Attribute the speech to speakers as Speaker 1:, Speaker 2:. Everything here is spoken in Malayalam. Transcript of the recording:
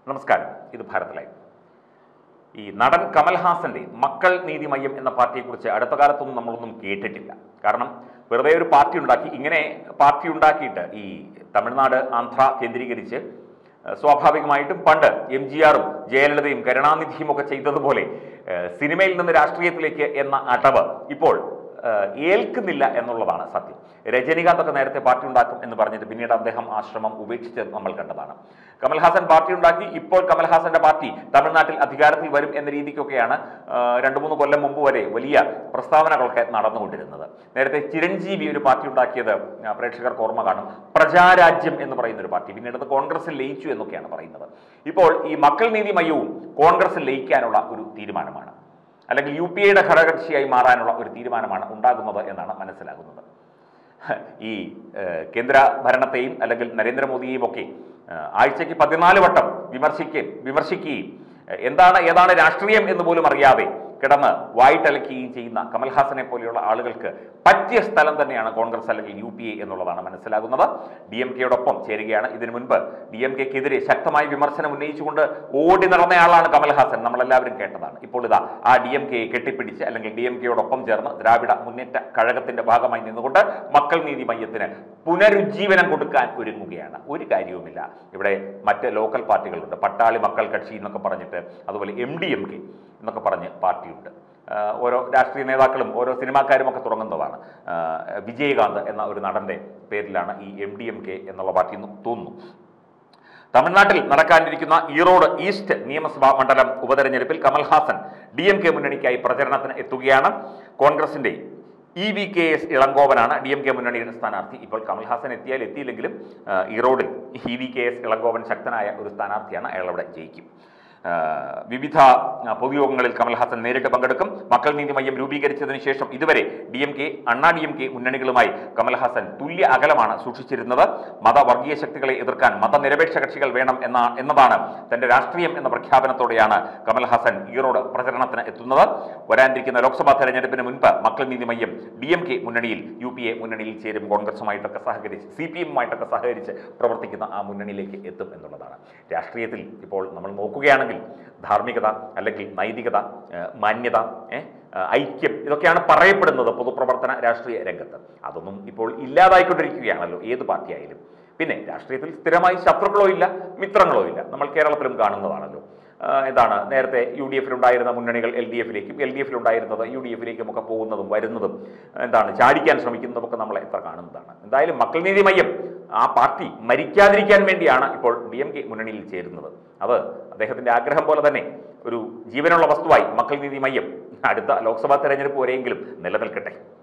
Speaker 1: നമസ്കാരം ഇത് ഭാരത് ലൈവ് ഈ നടൻ കമൽഹാസന്റെ മക്കൾ നീതി മയ്യം എന്ന പാർട്ടിയെക്കുറിച്ച് അടുത്ത കാലത്തൊന്നും നമ്മളൊന്നും കേട്ടിട്ടില്ല കാരണം വെറുതെ ഒരു പാർട്ടി ഉണ്ടാക്കി ഇങ്ങനെ പാർട്ടി ഉണ്ടാക്കിയിട്ട് ഈ തമിഴ്നാട് ആന്ധ്ര കേന്ദ്രീകരിച്ച് ഏഹ്, സ്വാഭാവികമായിട്ടും പണ്ട് എം ജി ആറും ജയലളിതയും കരുണാനിധിയും ഒക്കെ ചെയ്തതുപോലെ ഏഹ്, സിനിമയിൽ നിന്ന് രാഷ്ട്രീയത്തിലേക്ക് എന്ന അടവ് ഇപ്പോൾ ഏഹ്, ഏൽക്കുന്നില്ല എന്നുള്ളതാണ് സത്യം രജനീകാന്ത് ഒക്കെ നേരത്തെ പാർട്ടി ഉണ്ടാക്കും എന്ന് പറഞ്ഞിട്ട് പിന്നീട് അദ്ദേഹം ആ ശ്രമം ഉപേക്ഷിച്ചത് നമ്മൾ കണ്ടതാണ് കമൽഹാസൻ പാർട്ടി ഉണ്ടാക്കി ഇപ്പോൾ കമൽഹാസന്റെ പാർട്ടി തമിഴ്നാട്ടിൽ അധികാരത്തിൽ വരും എന്ന രീതിക്കൊക്കെയാണ് ഏഹ്, രണ്ട് മൂന്ന് കൊല്ലം മുമ്പ് വരെ വലിയ പ്രസ്താവനകളൊക്കെ നടന്നുകൊണ്ടിരുന്നത് നേരത്തെ ചിരഞ്ജീവി ഒരു പാർട്ടി ഉണ്ടാക്കിയത് ആ, പ്രേക്ഷകർക്ക് ഓർമ്മ കാണും പ്രജാരാജ്യം എന്ന് പറയുന്ന ഒരു പാർട്ടി പിന്നീട് അത് കോൺഗ്രസിൽ ലയിച്ചു എന്നൊക്കെയാണ് പറയുന്നത് ഇപ്പോൾ ഈ മക്കൾ നീതി മയവും കോൺഗ്രസിൽ ലയിക്കാനുള്ള ഒരു തീരുമാനമാണ് അല്ലെങ്കിൽ യു പി എയുടെ ഘടകകക്ഷിയായി മാറാനുള്ള ഒരു തീരുമാനമാണ് ഉണ്ടാകുന്നത് എന്നാണ് മനസ്സിലാകുന്നത് ഈ ഏഹ്, കേന്ദ്ര ഭരണത്തെയും അല്ലെങ്കിൽ നരേന്ദ്രമോദിയെയും ഒക്കെ ഏഹ്, ആഴ്ചയ്ക്ക് പതിനാല് വട്ടം വിമർശിക്കുകയും വിമർശിക്കുകയും ഏഹ്, എന്താണ് ഏതാണ് രാഷ്ട്രീയം എന്ന് പോലും അറിയാതെ കിടന്ന് വായിട്ടലക്കുകയും ചെയ്യുന്ന കമൽഹാസനെ പോലെയുള്ള ആളുകൾക്ക് പറ്റിയ സ്ഥലം തന്നെയാണ് കോൺഗ്രസ് അല്ലെങ്കിൽ യു പി എ എന്നുള്ളതാണ് മനസ്സിലാകുന്നത് ഡി എം കെയോടൊപ്പം ചേരുകയാണ് ഇതിനു മുൻപ് ഡി എം കെക്കെതിരെ ശക്തമായ വിമർശനം ഉന്നയിച്ചുകൊണ്ട് ഓടി നടന്നയാളാണ് കമൽഹാസൻ നമ്മളെല്ലാവരും കേട്ടതാണ് ഇപ്പോൾ ഇതാ ആ ഡി എം കെയെ കെട്ടിപ്പിടിച്ച് അല്ലെങ്കിൽ ഡി എം കെയോടൊപ്പം ചേർന്ന് ദ്രാവിഡ മുന്നേറ്റ കഴകത്തിന്റെ ഭാഗമായി നിന്നുകൊണ്ട് മക്കൾ നീതി മയ്യത്തിന് പുനരുജ്ജീവനം കൊടുക്കാൻ ഒരുങ്ങുകയാണ് ഒരു കാര്യവുമില്ല ഇവിടെ മറ്റ് ലോക്കൽ പാർട്ടികളുണ്ട് പട്ടാളി മക്കൾ കക്ഷി എന്നൊക്കെ പറഞ്ഞിട്ട് അതുപോലെ എം ഡി എം കെ എന്നൊക്കെ പറഞ്ഞ് പാർട്ടിയുണ്ട് ആഹ് ഓരോ രാഷ്ട്രീയ നേതാക്കളും ഓരോ സിനിമാക്കാരും ഒക്കെ തുടങ്ങുന്നതാണ് ആഹ് വിജയകാന്ത് എന്ന ഒരു നടന്റെ പേരിലാണ് ഈ എം ഡി എം കെ എന്നുള്ള പാർട്ടി എന്ന് തോന്നുന്നു തമിഴ്നാട്ടിൽ നടക്കാനിരിക്കുന്ന ഈറോഡ് ഈസ്റ്റ് നിയമസഭാ മണ്ഡലം ഉപതെരഞ്ഞെടുപ്പിൽ കമൽഹാസൻ ഡി എം കെ മുന്നണിക്കായി പ്രചരണത്തിന് എത്തുകയാണ് കോൺഗ്രസിന്റെ ഇ വി കെ എസ് ഇളങ്കോവനാണ് ഡി എം കെ മുന്നണിയുടെ സ്ഥാനാർത്ഥി ഇപ്പോൾ കമൽഹാസൻ എത്തിയാൽ എത്തിയില്ലെങ്കിലും ആ, ഈറോഡിൽ E V K S Elangovan ശക്തനായ ഒരു സ്ഥാനാർത്ഥിയാണ് അയാൾ അവിടെ ജയിക്കും ആ, വിവിധ ആ, പൊതുയോഗങ്ങളിൽ കമൽഹാസൻ നേരിട്ട് പങ്കെടുക്കും മക്കൾ നീതി മയ്യം രൂപീകരിച്ചതിന് ശേഷം ഇതുവരെ D M K Anna D M K മുന്നണികളുമായി കമൽഹാസൻ തുല്യ അകലമാണ് സൂക്ഷിച്ചിരുന്നത് മതവർഗീയ ശക്തികളെ എതിർക്കാൻ മതനിരപേക്ഷ കക്ഷികൾ വേണം എന്ന എന്നതാണ് തന്റെ രാഷ്ട്രീയം എന്ന പ്രഖ്യാപനത്തോടെയാണ് കമൽഹാസൻ ഈറോഡ് പ്രചരണത്തിന് എത്തുന്നത് വരാനിരിക്കുന്ന ലോക്സഭാ തെരഞ്ഞെടുപ്പിന് മുൻപ് Makkal Needhi Maiam D M K മുന്നണിയിൽ യു പി എ മുന്നണിയിൽ ചേരും കോൺഗ്രസുമായിട്ടൊക്കെ സഹകരിച്ച് സി പി എമ്മുമായിട്ടൊക്കെ സഹകരിച്ച് പ്രവർത്തിക്കുന്ന ആ മുന്നണിയിലേക്ക് എത്തും എന്നുള്ളതാണ് രാഷ്ട്രീയത്തിൽ ഇപ്പോൾ നമ്മൾ നോക്കുകയാണെങ്കിൽ ധാർമ്മികത അല്ലെങ്കിൽ നൈതികത ഏഹ് മാന്യത ഏഹ് ഏഹ് ഐക്യം ഇതൊക്കെയാണ് പറയപ്പെടുന്നത് പൊതുപ്രവർത്തന രാഷ്ട്രീയ രംഗത്ത് അതൊന്നും ഇപ്പോൾ ഇല്ലാതായിക്കൊണ്ടിരിക്കുകയാണല്ലോ ഏത് പാർട്ടിയായാലും പിന്നെ രാഷ്ട്രീയത്തിൽ സ്ഥിരമായി ശത്രുക്കളോ ഇല്ല മിത്രങ്ങളോ ഇല്ല നമ്മൾ കേരളത്തിലും കാണുന്നതാണല്ലോ ആഹ് എന്താണ് നേരത്തെ യു ഡി എഫിലുണ്ടായിരുന്ന മുന്നണികൾ എൽ ഡി എഫിലേക്കും എൽ ഡി എഫിലുണ്ടായിരുന്നത് യു ഡി എഫിലേക്കും ഒക്കെ പോകുന്നതും വരുന്നതും എന്താണ് ചാടിക്കാൻ ശ്രമിക്കുന്നതും ഒക്കെ നമ്മൾ എത്ര കാണുന്നതാണ് എന്തായാലും മക്കൾ നീതി മയ്യം ആ പാർട്ടി മരിക്കാതിരിക്കാൻ വേണ്ടിയാണ് ഇപ്പോൾ ഡി എം കെ മുന്നണിയിൽ ചേരുന്നത് അത് അദ്ദേഹത്തിന്റെ ആഗ്രഹം പോലെ തന്നെ ഒരു ജീവനുള്ള വസ്തുവായി മക്കൾ നീതി മയ്യം അടുത്ത ലോക്സഭാ തെരഞ്ഞെടുപ്പ് വരെയെങ്കിലും നിലനിൽക്കട്ടെ